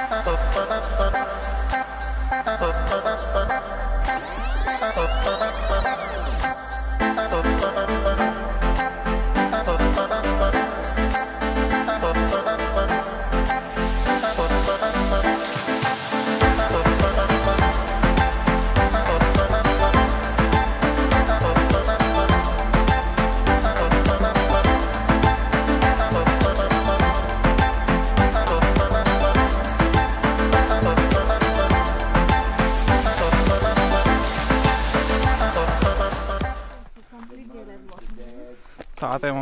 తాత ఏమో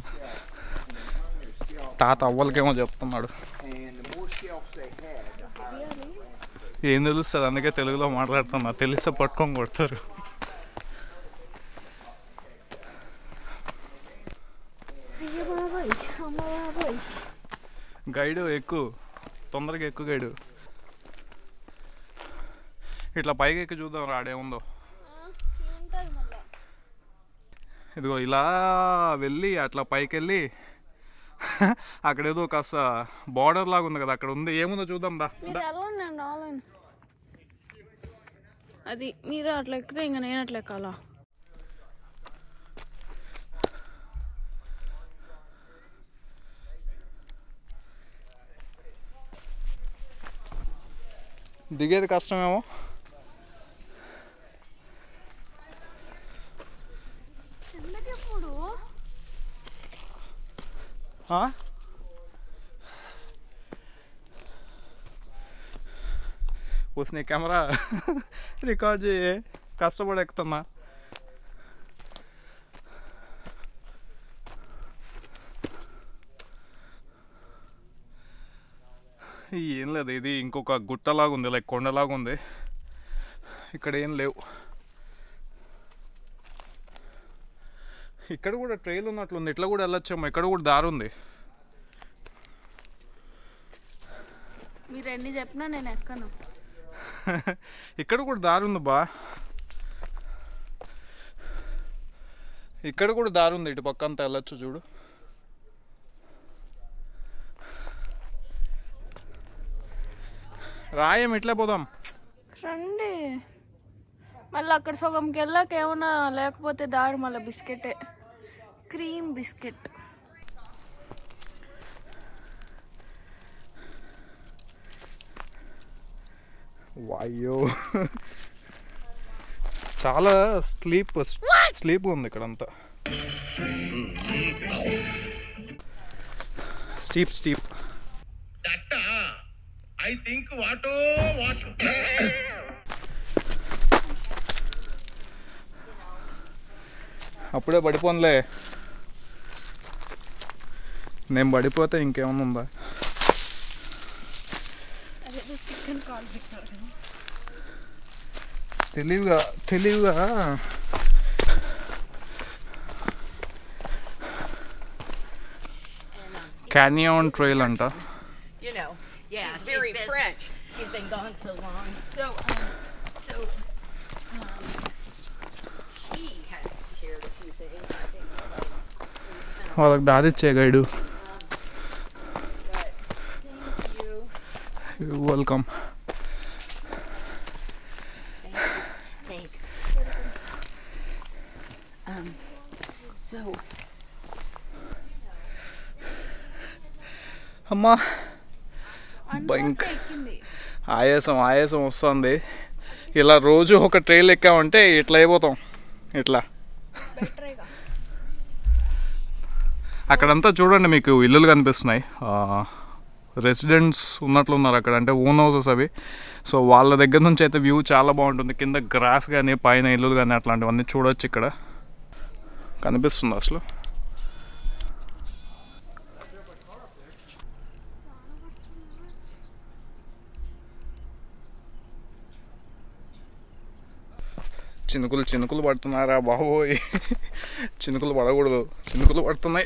తాత అవ్వలకేమో చెప్తున్నాడు And the more shelves they had, the higher. ఏం తెలుస్తుంది అందుకే తెలుగులో మాట్లాడుతున్నా తెలిస్తే పట్టుకొని కొడతారు అయ్య బాబాయ్ అమ్మ బాబాయ్ గైడు ఎక్కువ తొందరగా ఎక్కువ గైడు ఇట్లా పైకి ఎక్కి చూద్దాం రాడేముందో ఉంటుంది మళ్ళా ఇదిగో ఇలా వెళ్ళి అట్లా పైకి వెళ్ళి అక్కడ ఏదో కాస్త బార్డర్ లాగా ఉంది కదా అక్కడ ఉంది ఏముందో చూద్దాం దా మీరు వెళ్ళండి నేను రాలేను అది మీరు అట్లా ఎక్కితే ఇంకా నేను అట్లా ఎక్కాలా దిగేది కష్టమేమో ఎందుకెప్పుడు ఆ? వస్తున్న కెమెరా రికార్డ్ చేయి కష్టపడి ఎక్కుతున్నా ఏం లేదు ఇది ఇంకొక గుట్టలాగా ఉంది లైక్ కొండలాగా ఉంది ఇక్కడ ఏం లేవు ఇక్కడ కూడా ట్రైల్ ఉన్నట్లుంది ఇట్లా కూడా వెళ్ళొచ్చేమో ఇక్కడ కూడా దారి ఉంది మీరు ఎన్ని చెప్పినా నేను ఎక్కను ఇక్కడ కూడా దారి ఉంది బా ఇక్కడ కూడా దారి ఉంది ఇటు పక్క అంతా వెళ్ళొచ్చు చూడు రాయం ఇట్లే పోదాం రండి మళ్ళీ అక్కడ సగంకి వెళ్ళాక ఏమన్నా లేకపోతే దారి మళ్ళీ బిస్కెటే క్రీమ్ బిస్కెట్ వాయ్యో చాలా స్లీప్ స్లీప్ ఉంది ఇక్కడంతా స్టీప్ స్టీప్ దట్ట ఐ థింక్ వాటో వాట్ అప్పుడే పడిపోనులే నేను పడిపోతే ఇంకేమన్నా ఉందా తెలివిగా తెలివిగా క్యానియాన్ ట్రైల్ అంట you know, yeah, she's very French. She's been gone so long. So, um, so, um, she has shared a few things. I think that వాళ్ళకి దారిచ్చే guide was, but thank you. Welcome Thanks. Um, so, అమ్మా అందరూ Boink. ఎక్కింది ఆయాసం ఆయాసం వస్తుంది ఇలా రోజు ఒక ట్రైల్ ఎక్కామంటే ఇట్లా అయిపోతాం ఇట్లా బెటరేగా అక్కడంతా చూడండి మీకు ఇల్లులు కనిపిస్తున్నాయి రెసిడెంట్స్ ఉన్నట్లున్నారు అక్కడ అంటే ఓన్ హౌసెస్ అవి సో వాళ్ళ దగ్గర నుంచి అయితే వ్యూ చాలా బాగుంటుంది కింద గ్రాస్ కానీ పైన ఇల్లులు కానీ అట్లాంటివన్నీ చూడొచ్చు ఇక్కడ కనిపిస్తుంది అసలు చినుకులు చినుకులు పడుతున్నారా బాబోయ్ చినుకులు పడకూడదు చినుకులు పడుతున్నాయి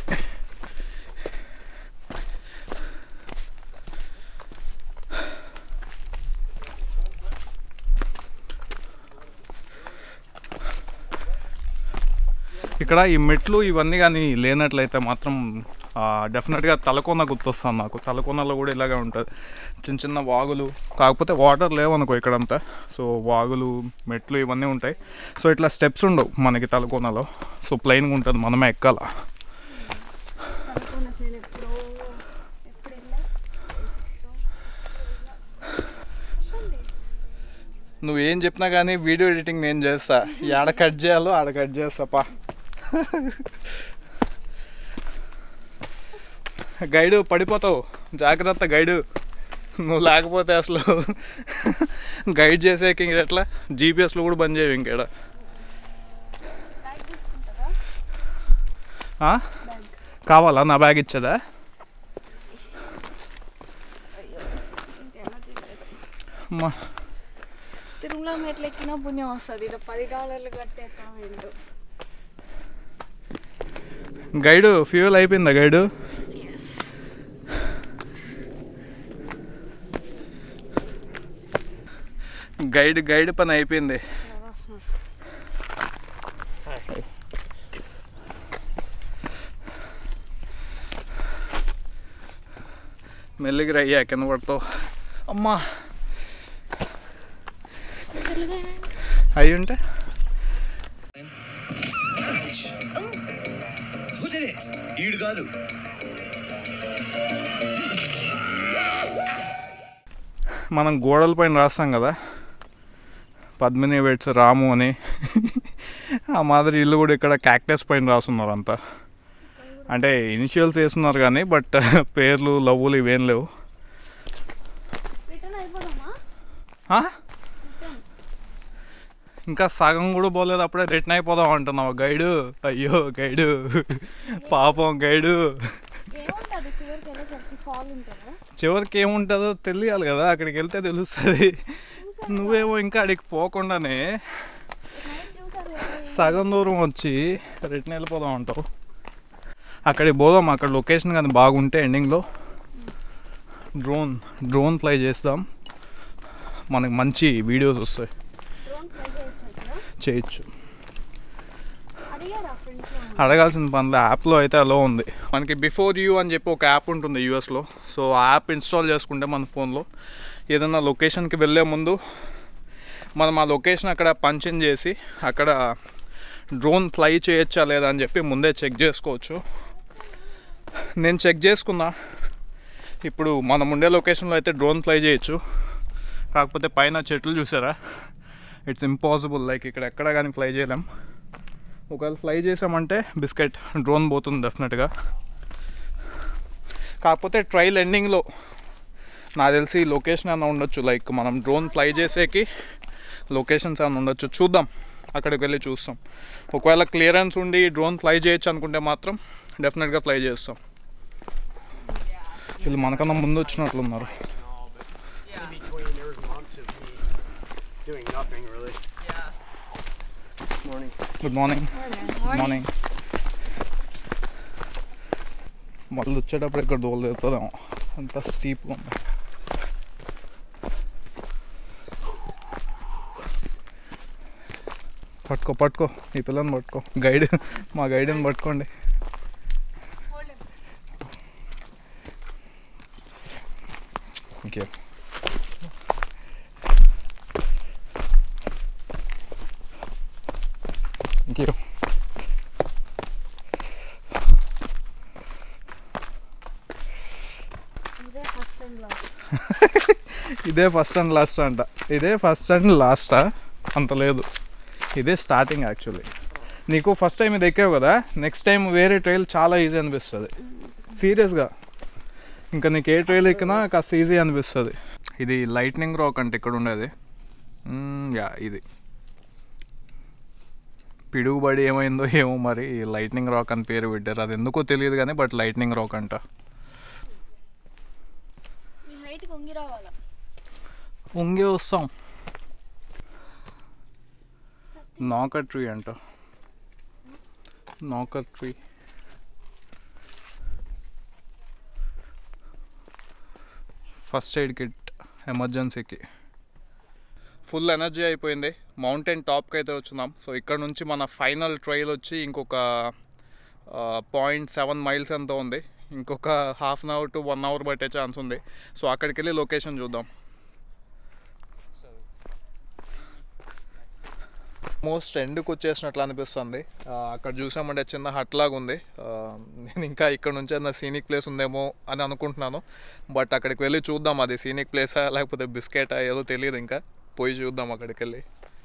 ఇక్కడ ఈ మెట్లు ఇవన్నీ కానీ లేనట్లయితే మాత్రం డెఫినెట్గా తలకోన గుర్తొస్తాను నాకు తలకోనలో కూడా ఇలాగే ఉంటుంది చిన్న చిన్న వాగులు కాకపోతే వాటర్ లేవనుకో ఇక్కడంతా సో వాగులు మెట్లు ఇవన్నీ ఉంటాయి సో ఇట్లా స్టెప్స్ ఉండవు మనకి తలకోనలో సో ప్లెయిన్గా ఉంటుంది మనమే ఎక్కాల అనుకున్నా నేను ఎప్పుడో ఎప్పుడు వెళ్ళా చెప్పండి నువ్వేం చెప్పినా కానీ వీడియో ఎడిటింగ్ నేను చేస్తా ఆడ కట్ చేయాలో ఆడ కట్ చేస్తా పా గైడు పడిపోతావు జాగ్రత్త గైడు నువ్వు లేకపోతే అసలు గైడ్ చేసేకి ఇంక ఎట్లా జీపీఎస్లో కూడా బంద్ చేయవు ఇంకేడ బ్యాగ్ తీసుకుంటారా ఆ? కావాలా నా బ్యాగ్ ఇచ్చేదా ఇంకేమో తినలేదు అమ్మా తిరుమల మెట్లు ఎక్కినా పుణ్యం వస్తుంది ఇక్కడ పది డాలర్లు కట్టే కామెంట్ గైడు ఫ్యూల్ అయిపోయిందా గైడు గైడ్ గైడ్ పని అయిపోయింది మెల్లిగి రయ్యా కింద పడతావు అమ్మా అయి ఉంటే ఈడు కాదు మనం గోడల పైన రాస్తాం కదా పద్మిని వెట్స్ రాము అని ఆ మాదిరి ఇల్లు కూడా ఇక్కడ క్యాక్టస్ పైన రాస్తున్నారు అంతా అంటే ఇనిషియల్స్ వేస్తున్నారు కానీ బట్ పేర్లు లవ్వులు ఇవేం లేవు రిటర్న్ అయిపోదామా ఆ? ఇంకా సగం కూడా పోలేదు అప్పుడే రిటర్న్ అయిపోదాం అంటున్నావు గైడు అయ్యో గైడు పాపం గైడు ఏముంటుంది చివరికి వెళ్ళేసరికి ఫాల్ ఉంటుందా చివరికి ఏముంటుందో తెలియాలి కదా అక్కడికి వెళ్తే తెలుస్తుంది నువ్వేమో ఇంకా అడిగి పోకుండానే నైట్ చూసారు కదా, సగం దూరం వచ్చి రిటర్న్ వెళ్ళిపోదాం అంటావు అక్కడికి పోదాం అక్కడ లొకేషన్ కానీ బాగుంటే ఎండింగ్లో డ్రోన్ డ్రోన్ ఫ్లై చేస్తాం మనకి మంచి వీడియోస్ వస్తాయి డ్రోన్ ఫ్లై చేయొచ్చు ఇక్కడ చేయొచ్చు అడిగారా ఫ్రెండ్స్ అడగాల్సిన పనులు యాప్లో అయితే అలో ఉంది మనకి బిఫోర్ యూ అని చెప్పి ఒక యాప్ ఉంటుంది యూఎస్లో సో ఆ యాప్ ఇన్స్టాల్ చేసుకుంటే మన ఫోన్లో ఏదైనా లొకేషన్కి వెళ్ళే ముందు మనం ఆ లొకేషన్ అక్కడ పంచిన్ చేసి అక్కడ డ్రోన్ ఫ్లై చేయొచ్చా లేదా అని చెప్పి ముందే చెక్ చేసుకోవచ్చు నేను చెక్ చేసుకున్నా ఇప్పుడు మనం ఉండే లొకేషన్లో అయితే డ్రోన్ ఫ్లై చేయొచ్చు కాకపోతే పైన చెట్లు చూసారా ఇట్స్ ఇంపాసిబుల్ లైక్ ఇక్కడ ఎక్కడ కానీ ఫ్లై చేయలేం ఒకవేళ ఫ్లై చేసామంటే బిస్కెట్ డ్రోన్ పోతుంది డెఫినెట్గా కాకపోతే ట్రైల్ ఎండింగ్లో నాకు తెలిసి లొకేషన్ ఏమైనా ఉండొచ్చు లైక్ మనం డ్రోన్ ఫ్లై చేసేకి లొకేషన్స్ ఏమైనా ఉండొచ్చు చూద్దాం అక్కడికి వెళ్ళి చూస్తాం ఒకవేళ క్లియరెన్స్ ఉండి డ్రోన్ ఫ్లై చేయొచ్చు అనుకుంటే మాత్రం డెఫినెట్గా ఫ్లై చేస్తాం వీళ్ళు మనకన్నా ముందు వచ్చినట్లున్నారు In between, there was months of me doing nothing really. Yeah. Morning. Good morning good morning మళ్ళీ వచ్చేటప్పుడు ఇక్కడ దోలు తిరుగుతుందేమో అంత స్టీప్గా ఉంది పట్టుకో పట్టుకో ఈ పిల్లని పట్టుకో గైడ్ మా గైడ్ని పట్టుకోండి ఓకే థ్యాంక్ యూ ఇదే ఫస్ట్ టైం లో ఇదే ఫస్ట్ అండ్ లాస్ట్ అంట ఇదే ఫస్ట్ అండ్ లాస్టా అంత లేదు ఇదే స్టార్టింగ్ యాక్చువల్లీ నీకు ఫస్ట్ టైం ఇది ఎక్కావు కదా నెక్స్ట్ టైం వేరే ట్రైల్ చాలా ఈజీ అనిపిస్తుంది సీరియస్గా ఇంకా నీకు ఏ ట్రైల్ ఎక్కినా కాస్త ఈజీ అనిపిస్తుంది ఇది లైట్నింగ్ రాక్ అంటే ఇక్కడ ఉండేది మ్మ్, యా ఇది పిడుగుబడి ఏమైందో ఏమో మరి లైట్నింగ్ రాక్ అని పేరు పెట్టారు అది ఎందుకో తెలియదు కానీ బట్ లైట్నింగ్ రాక్ అంట మీ హైట్కి వంగి రావాలా ఉంగే వస్తాం నాకర్ ట్రీ అంట నాకర్ ట్రీ ఫస్ట్ ఎయిడ్ కిట్ ఎమర్జెన్సీకి ఫుల్ ఎనర్జీ అయిపోయింది మౌంటైన్ టాప్కి అయితే వచ్చినాం సో ఇక్కడ నుంచి మన ఫైనల్ ట్రైల్ వచ్చి ఇంకొక పాయింట్ సెవెన్ మైల్స్ ఎంత ఉంది ఇంకొక half an hour to one hour పట్టే ఛాన్స్ ఉంది సో అక్కడికి వెళ్ళి లొకేషన్ చూద్దాం మోస్ట్ ఎండ్కి వచ్చేసినట్లు అనిపిస్తుంది ఆ, అక్కడ చూసామంటే చిన్న హట్ లాగా ఉంది ఆ, నేను ఇంకా ఇక్కడ నుంచి ఏదైనా సీనిక్ ప్లేస్ ఉందేమో అని అనుకుంటున్నాను బట్ అక్కడికి వెళ్ళి చూద్దాం అది సీనిక్ ప్లేసా లేకపోతే బిస్కెటా ఏదో తెలియదు ఇంకా పోయి చూద్దాం అక్కడికి వెళ్ళి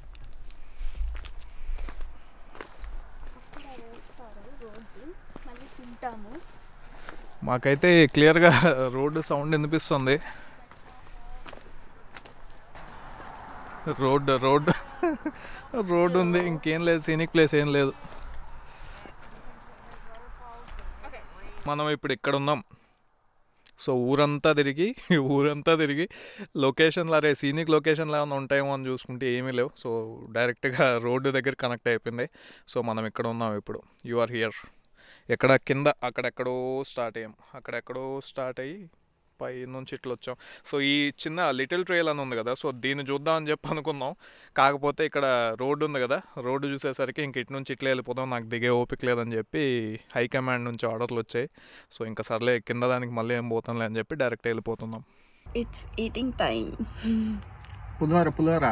మళ్ళీ తింటాము మాకైతే క్లియర్గా రోడ్డు సౌండ్ వినిపిస్తుంది రోడ్ రోడ్ రోడ్ ఉంది ఇంకేం లేదు సీనిక్ ప్లేస్ ఏం లేదు మనం ఇప్పుడు ఇక్కడ ఉన్నాం సో ఊరంతా తిరిగి ఊరంతా తిరిగి లొకేషన్లు అరే సీనిక్ లొకేషన్లు ఏమైనా ఉంటాయేమో అని చూసుకుంటే ఏమీ లేవు సో డైరెక్ట్గా రోడ్డు దగ్గర కనెక్ట్ అయిపోయింది సో మనం ఇక్కడ ఉన్నాం ఇప్పుడు యు ఆర్ హియర్ ఎక్కడ కింద అక్కడెక్కడో స్టార్ట్ అయ్యాం అక్కడెక్కడో స్టార్ట్ అయ్యి పై నుంచి ఇట్లా వచ్చాం సో ఈ చిన్న లిటిల్ ట్రైల్ అని ఉంది కదా సో దీన్ని చూద్దాం అని చెప్పి అనుకున్నాం కాకపోతే ఇక్కడ రోడ్డు ఉంది కదా రోడ్డు చూసేసరికి ఇంక ఇటు నుంచి ఇట్లా వెళ్ళిపోదాం నాకు దిగే ఓపిక లేదని చెప్పి హైకమాండ్ నుంచి ఆర్డర్లు వచ్చాయి సో ఇంకా సర్లే కింద దానికి మళ్ళీ ఏం పోతాంలే అని చెప్పి డైరెక్ట్ వెళ్ళిపోతున్నాం it's eating time pulihora pulihora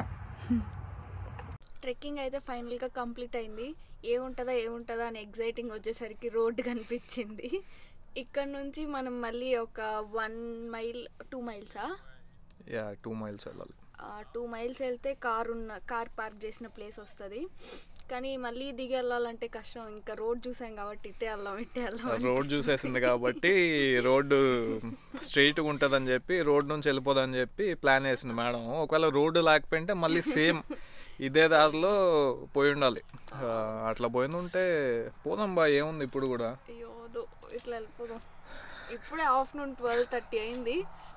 trekking అయితే ఫైనల్గా కంప్లీట్ అయింది ఏముంటుందా ఏముంటుందా అని ఎగ్జైటింగ్ వచ్చేసరికి రోడ్డు కనిపించింది ఇక్కడ నుంచి మనం మళ్ళీ ఒక వన్ మైల్ టూ మైల్సా యా టూ మైల్స్ వెళ్ళాలి టూ మైల్స్ వెళ్తే కార్ ఉన్న కార్ పార్క్ చేసిన ప్లేస్ వస్తుంది కానీ మళ్ళీ దిగి వెళ్ళాలంటే కష్టం ఇంకా రోడ్ చూసాం కాబట్టి ఇట్టే వెళ్దాం ఇట్టే వెళ్దాం రోడ్ చూసేసింది కాబట్టి రోడ్డు స్ట్రైట్గా ఉంటుందని చెప్పి రోడ్ నుంచి వెళ్ళిపోదని చెప్పి ప్లాన్ వేసింది మేడం ఒకవేళ రోడ్డు లేకపోయింటే మళ్ళీ సేమ్ ఇదే దారిలో పోయి ఉండాలి ఆ, అట్లా పోయి ఉంటే పోదాం బా ఏముంది ఇప్పుడు కూడా అయ్యో వద్దు, ఇట్లా వెళ్ళిపోదాం ఇప్పుడే ఆఫ్టర్నూన్ ట్వెల్వ్ థర్టీ అయింది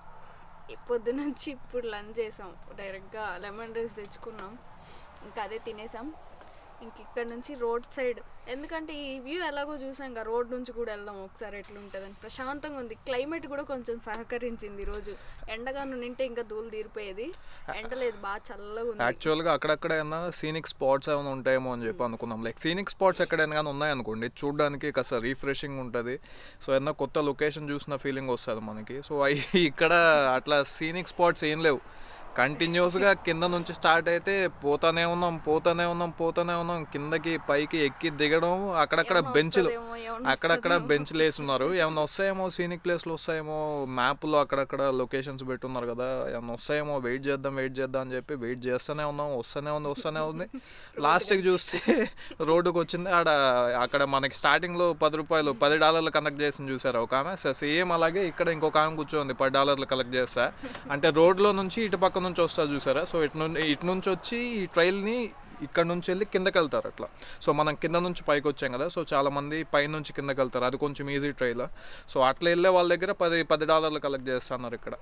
ఈ పొద్దు నుంచి ఇప్పుడు లంచ్ చేసాం డైరెక్ట్గా లెమన్ రైస్ తెచ్చుకున్నాం ఇంకా అదే తినేసాం ఇంక ఇక్కడ నుంచి రోడ్ సైడ్ ఎందుకంటే ఈ వ్యూ ఎలాగో చూసాం ఇంకా రోడ్ నుంచి కూడా వెళ్దాం ఒకసారి ఎట్లుంటుందని ప్రశాంతంగా ఉంది క్లైమేట్ కూడా కొంచెం సహకరించింది ఈరోజు ఎండగా నింటే ఇంకా ధూళి తీరిపోయేది ఎండ లేదు బాగా చల్లగా ఉంది యాక్చువల్గా అక్కడక్కడ ఏమన్నా సీనిక్ స్పాట్స్ ఏమైనా ఉంటాయేమో అని చెప్పి అనుకున్నాం లైక్ సీనిక్ స్పాట్స్ ఎక్కడైనా కానీ ఉన్నాయనుకోండి చూడడానికి కాస్త రీఫ్రెషింగ్ ఉంటుంది సో ఏదన్నా కొత్త లొకేషన్ చూసిన ఫీలింగ్ వస్తుంది మనకి సో అవి ఇక్కడ అట్లా సీనిక్ స్పాట్స్ ఏం లేవు కంటిన్యూస్గా కింద నుంచి స్టార్ట్ అయితే పోతానే ఉన్నాం పోతానే ఉన్నాం పోతానే ఉన్నాం కిందకి పైకి ఎక్కి దిగడం అక్కడక్కడ ఏమన్నా బెంచ్లు వస్తదేమో, ఏమన్నా అక్కడక్కడ బెంచ్లు వేస్తున్నారు ఏమన్నా వస్తాయేమో సీనిక్ ప్లేస్లు వస్తాయేమో మ్యాప్లో అక్కడక్కడ లొకేషన్స్ పెట్టున్నారు కదా ఏమన్నా వస్తాయేమో వెయిట్ చేద్దాం వెయిట్ చేద్దాం అని చెప్పి వెయిట్ చేస్తూనే ఉన్నాం వస్తూనే ఉంది వస్తూనే ఉంది లాస్ట్కి చూస్తే రోడ్డుకి వచ్చింది ఆడ అక్కడ మనకి స్టార్టింగ్లో పది రూపాయలు పది డాలర్లు కలెక్ట్ చేసింది చూసారు ఒక ఆమె సేమ్ అలాగే ఇక్కడ ఇంకొక ఆమె కూర్చోంది పది డాలర్లు కలెక్ట్ చేస్తా అంటే రోడ్లో నుంచి ఇటు పక్క నుంచి వస్తా చూసారా సో ఇటు నుండి ఇటు నుంచి వచ్చి ఈ ట్రైల్ని ఇక్కడ నుంచి వెళ్ళి కిందకి వెళ్తారు అట్లా సో మనం కింద నుంచి పైకి వచ్చాం కదా సో చాలా మంది పై నుంచి కిందకి వెళ్తారు అది కొంచెం ఈజీ ట్రైల్ సో అట్లా వెళ్ళే వాళ్ళ దగ్గర పది పది డాలర్లు కలెక్ట్ చేస్తున్నారు ఇక్కడ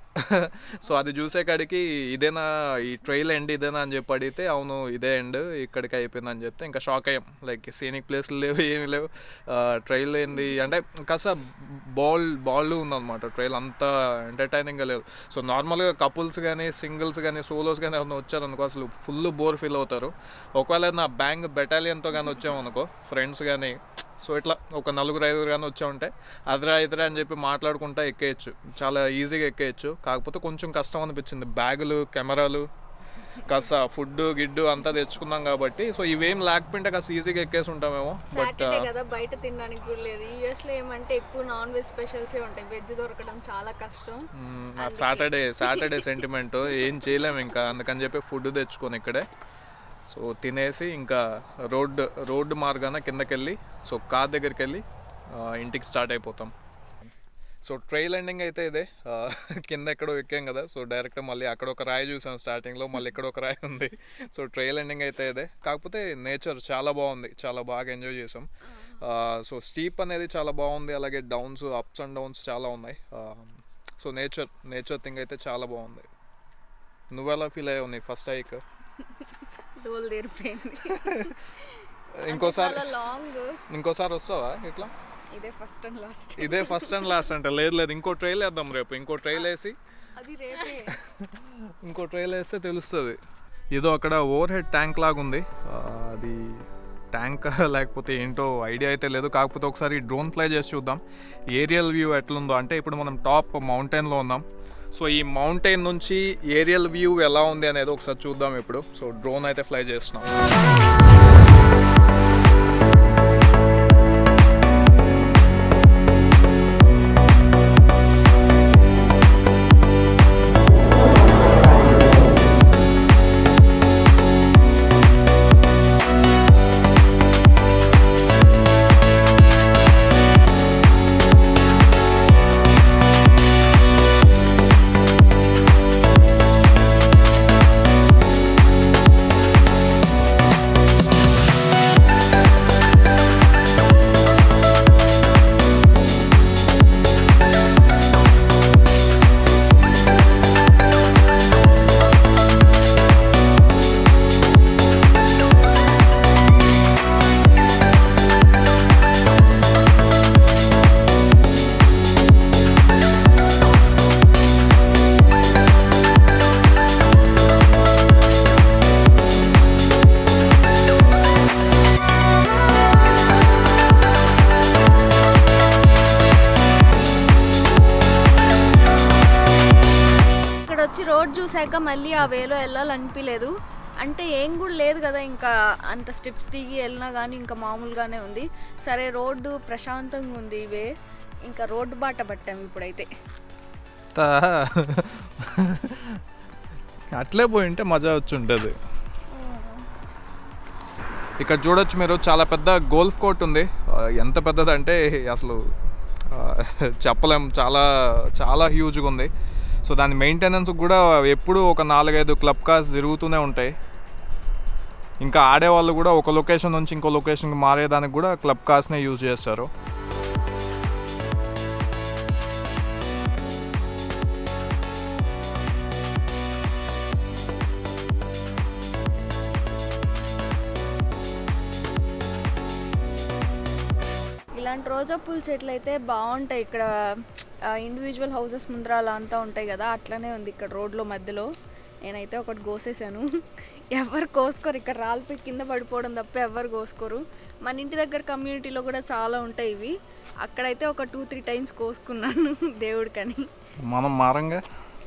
సో అది చూసే కాడికి ఇదేనా ఈ ట్రైల్ ఎండ్ ఇదేనా అని చెప్పి అడిగితే అవును ఇదే ఎండ్ ఇక్కడికి అయిపోయింది అని చెప్తే ఇంకా షాక్ అయ్యాం లైక్ సీనిక్ ప్లేస్లు లేవు ఏమి లేవు ట్రైల్ ఏంది అంటే కాస్త బాల్ బాల్ ఉందన్నమాట ట్రైల్ అంత ఎంటర్టైనింగ్గా లేదు సో నార్మల్గా కపుల్స్ కానీ సింగిల్స్ కానీ సోలోస్ కానీ ఎవరైనా వచ్చారనుకో అసలు ఫుల్ బోర్ ఫీల్ అవుతారు ఒకవేళ నా బ్యాంక్ బెటాలియన్తో కానీ వచ్చామనుకో ఫ్రెండ్స్ కానీ సో ఇట్లా ఒక నలుగురు ఐదుగురు కానీ వచ్చామంటే అదరా ఇదరా అని చెప్పి మాట్లాడుకుంటా ఎక్కేయచ్చు చాలా ఈజీగా ఎక్కేయచ్చు కాకపోతే కొంచెం కష్టం అనిపించింది బ్యాగులు కెమెరాలు కాస్త ఫుడ్ గిడ్డు అంతా తెచ్చుకున్నాం కాబట్టి సో ఇవేం లేకపోయింటే కాస్త ఈజీగా ఎక్కేసి ఉంటామేమో బట్ సాటర్డే కదా బయట తినడానికి కూడా లేదు యూఎస్ లో ఏమంటే ఎక్కువ నాన్ వెజ్ స్పెషల్స్ ఉంటాయి వెజ్ దొరకడం చాలా కష్టం సాటర్డే సాటర్డే సెంటిమెంట్ ఏం చేయలేము ఇంకా అందుకని చెప్పి ఫుడ్ తెచ్చుకొని ఇక్కడే సో తినేసి ఇంకా రోడ్డు రోడ్డు మార్గాన కిందకి వెళ్ళి సో కార్ దగ్గరికి వెళ్ళి ఆ, ఇంటికి స్టార్ట్ అయిపోతాం సో ట్రైల్ ఎండింగ్ అయితే ఇదే ఆ, కింద ఎక్కడో ఎక్కాం కదా సో డైరెక్ట్ మళ్ళీ అక్కడ ఒక రాయి చూసాం స్టార్టింగ్లో మళ్ళీ ఇక్కడ ఒక రాయి ఉంది సో ట్రైల్ ఎండింగ్ అయితే ఇదే కాకపోతే నేచర్ చాలా బాగుంది చాలా బాగా ఎంజాయ్ చేసాం ఆ, సో స్టీప్ అనేది చాలా బాగుంది అలాగే డౌన్స్ అప్స్ అండ్ డౌన్స్ చాలా ఉన్నాయి ఆ, సో నేచర్ నేచర్ థింగ్ అయితే చాలా బాగుంది నువ్వెలా ఫీల్ అయ్యావు నీ ఫస్ట్ హైక్ డోల్ తీరిపోయింది ఇంకోసారి చాలా లాంగ్ ఇంకోసారి వస్తావా ఇట్లా ఇదే ఫస్ట్ అండ్ లాస్ట్ ఇదే ఫస్ట్ అండ్ లాస్ట్ అంటే లేదు లేదు ఇంకో ట్రైల్ వేద్దాం రేపు ఇంకో ట్రైల్ వేసి అది రేపే ఇంకో ట్రైల్ వేస్తే తెలుస్తుంది ఏదో అక్కడ ఓవర్ హెడ్ ట్యాంక్ లాగా ఉంది ఆ, అది ట్యాంక్ లేకపోతే ఏంటో ఐడియా అయితే లేదు కాకపోతే ఒకసారి డ్రోన్ ఫ్లై చేసి చూద్దాం ఏరియల్ వ్యూ ఎట్లుందో అంటే ఇప్పుడు మనం టాప్ మౌంటైన్లో ఉన్నాం సో ఈ మౌంటైన్ నుంచి ఏరియల్ వ్యూ ఎలా ఉంది అనేది ఒకసారి చూద్దాం ఇప్పుడు సో డ్రోన్ అయితే ఫ్లై చేస్తున్నాం ఇక్కడ వచ్చి రోడ్ చూసాక మళ్ళీ ఆ వేలో వెళ్ళాలనిపించలేదు అంటే ఏం కూడా లేదు కదా ఇంకా అంత స్టెప్స్ దిగి వెళ్ళినా కానీ ఇంకా మామూలుగానే ఉంది సరే రోడ్డు ప్రశాంతంగా ఉంది ఇవే ఇంకా రోడ్డు బాట పట్టాం ఇప్పుడైతే అట్లే పోయింటే మజా వచ్చి ఉంటుంది ఇక్కడ చూడొచ్చు మీరు చాలా పెద్ద గోల్ఫ్ కోర్ట్ ఉంది ఆ, ఎంత పెద్దదంటే అసలు ఆ, చెప్పలేం చాలా చాలా హ్యూజ్గా ఉంది సో దాని మెయింటెనెన్స్ కూడా ఎప్పుడు ఒక నాలుగైదు క్లబ్ కార్స్ తిరుగుతూనే ఉంటాయి ఇంకా ఆడేవాళ్ళు కూడా ఒక లొకేషన్ నుంచి ఇంకో లొకేషన్కి మారేదానికి కూడా క్లబ్ కార్స్నే యూజ్ చేస్తారు ఇలాంటి రోజా పూల చెట్లు అయితే బాగుంటాయి ఇక్కడ ఇండివిజువల్ హౌసెస్ ముందర అలా అంతా ఉంటాయి కదా అట్లనే ఉంది ఇక్కడ రోడ్లో మధ్యలో నేనైతే ఒకటి కోసేసాను ఎవరు కోసుకోరు ఇక్కడ రాలిపోయి కింద పడిపోవడం తప్ప ఎవరు కోసుకోరు మన ఇంటి దగ్గర కమ్యూనిటీలో కూడా చాలా ఉంటాయి ఇవి అక్కడైతే ఒక టూ త్రీ టైమ్స్ కోసుకున్నాను దేవుడికని మనం మారంగా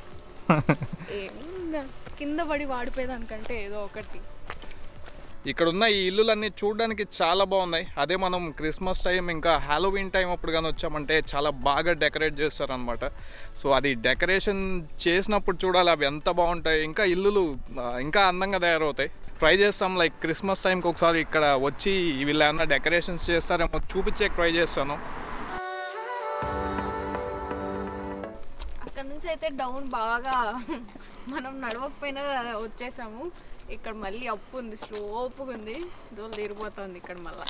ఏముందా కింద పడి వాడిపోయేదానికంటే ఏదో ఒకటి ఇక్కడ ఉన్న ఈ ఇల్లులన్నీ చూడడానికి చాలా బాగున్నాయి అదే మనం క్రిస్మస్ టైం ఇంకా హాలోవీన్ టైం అప్పుడు కానీ వచ్చామంటే చాలా బాగా డెకరేట్ చేస్తారనమాట సో అది డెకరేషన్ చేసినప్పుడు చూడాలి అవి ఎంత బాగుంటాయి ఇంకా ఇల్లులు ఆ, ఇంకా అందంగా తయారవుతాయి ట్రై చేస్తాం లైక్ క్రిస్మస్ టైంకి ఒకసారి ఇక్కడ వచ్చి వీళ్ళు ఏమన్నా డెకరేషన్స్ చేస్తారేమో చూపించే ట్రై చేస్తాను అక్కడ నుంచి అయితే డౌన్ బాగా మనం నడవకపోయినా వచ్చేసాము ఇక్కడ మళ్ళీ అప్పు ఉంది స్లోపుగా ఉంది దోలు తీరిపోతుంది ఇక్కడ మళ్ళా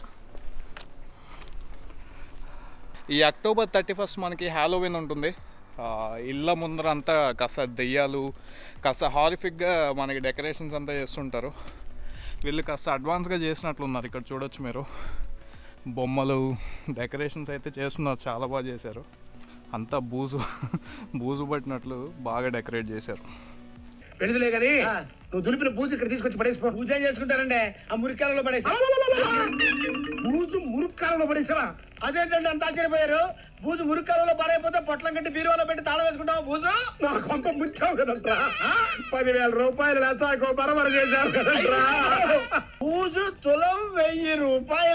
ఈ అక్టోబర్ థర్టీ ఫస్ట్ మనకి హ్యాలోవిన్ ఉంటుంది ఆ, ఇళ్ళ ముందర అంతా కాస్త దెయ్యాలు కాస్త హారిఫిక్గా మనకి డెకరేషన్స్ అంతా చేస్తుంటారు వీళ్ళు కాస్త అడ్వాన్స్గా చేసినట్లున్నారు ఇక్కడ చూడొచ్చు మీరు బొమ్మలు డెకరేషన్స్ అయితే చేస్తున్నారు చాలా బాగా చేశారు అంతా బూజు బూజు పట్టినట్లు బాగా డెకరేట్ చేశారు పెడిదిలే గాని నువ్వు దులిపిన బూజు ఇక్కడ తీసుకొచ్చి పడేసిపో పూజ చేసుకుంటారండి ఆ మురికాలలో పడేసి బూజు మురుక్కాలలో పడేసావా అదేంటండి అంత ఆశ్చర్యపోయారు బూజు మురికాలలో పడైపోతే పొట్లం కట్టి బీరువాలో పెట్టి తాళం వేసుకుంటాం బూజు నా కొంప ముచ్చావు కదంట్రా పదివేల రూపాయలు లసాకో బరబర చేశావు కదంట్రా బూజు తులం వెయ్యి రూపాయల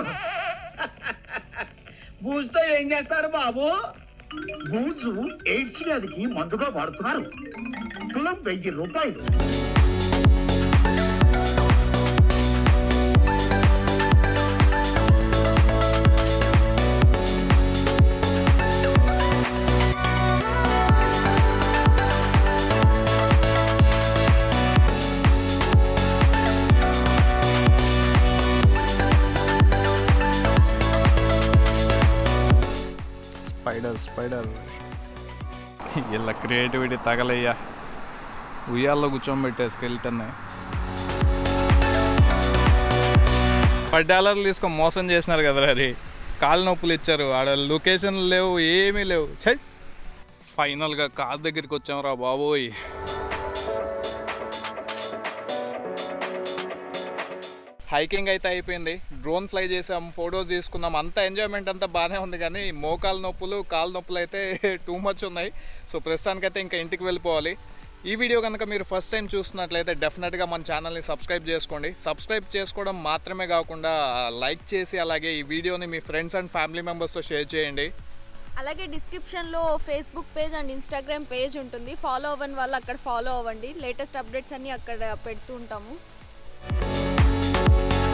బూజుతో ఏం చేస్తారు బాబు బూజు ఎయిడ్స్ వ్యాధికి మందుగా వాడుతున్నారు తులం వెయ్యి రూపాయలు స్పైడర్ స్పైడర్ ఇలా క్రియేటివిటీ తగలయ్యా ఉయ్యాల్లో కూర్చోబెట్టే స్కెల్టన్ని పది డాలర్లు తీసుకొని మోసం చేసినారు కదా అది కాలు నొప్పులు ఇచ్చారు ఆడ లొకేషన్ లేవు ఏమీ లేవు ఛై ఫైనల్గా కార్ దగ్గరికి వచ్చాంరా బాబోయ్ హైకింగ్ అయితే అయిపోయింది డ్రోన్ ఫ్లై చేసాం ఫొటోస్ తీసుకున్నాం అంత ఎంజాయ్మెంట్ అంతా బాగానే ఉంది కానీ మోకాలు నొప్పులు కాలు నొప్పులు అయితే టూ మచ్ ఉన్నాయి సో ప్రస్తుతానికైతే ఇంకా ఇంటికి వెళ్ళిపోవాలి ఈ వీడియో కనుక మీరు ఫస్ట్ టైం చూస్తున్నట్లయితే డెఫినెట్గా మన ఛానల్ని సబ్స్క్రైబ్ చేసుకోండి సబ్స్క్రైబ్ చేసుకోవడం మాత్రమే కాకుండా లైక్ చేసి అలాగే ఈ వీడియోని మీ ఫ్రెండ్స్ అండ్ ఫ్యామిలీ మెంబర్స్తో షేర్ చేయండి అలాగే డిస్క్రిప్షన్లో Facebook page and Instagram page ఉంటుంది ఫాలో అవ్వని వాళ్ళు అక్కడ ఫాలో అవ్వండి లేటెస్ట్ అప్డేట్స్ అన్నీ అక్కడ పెడుతూ ఉంటాము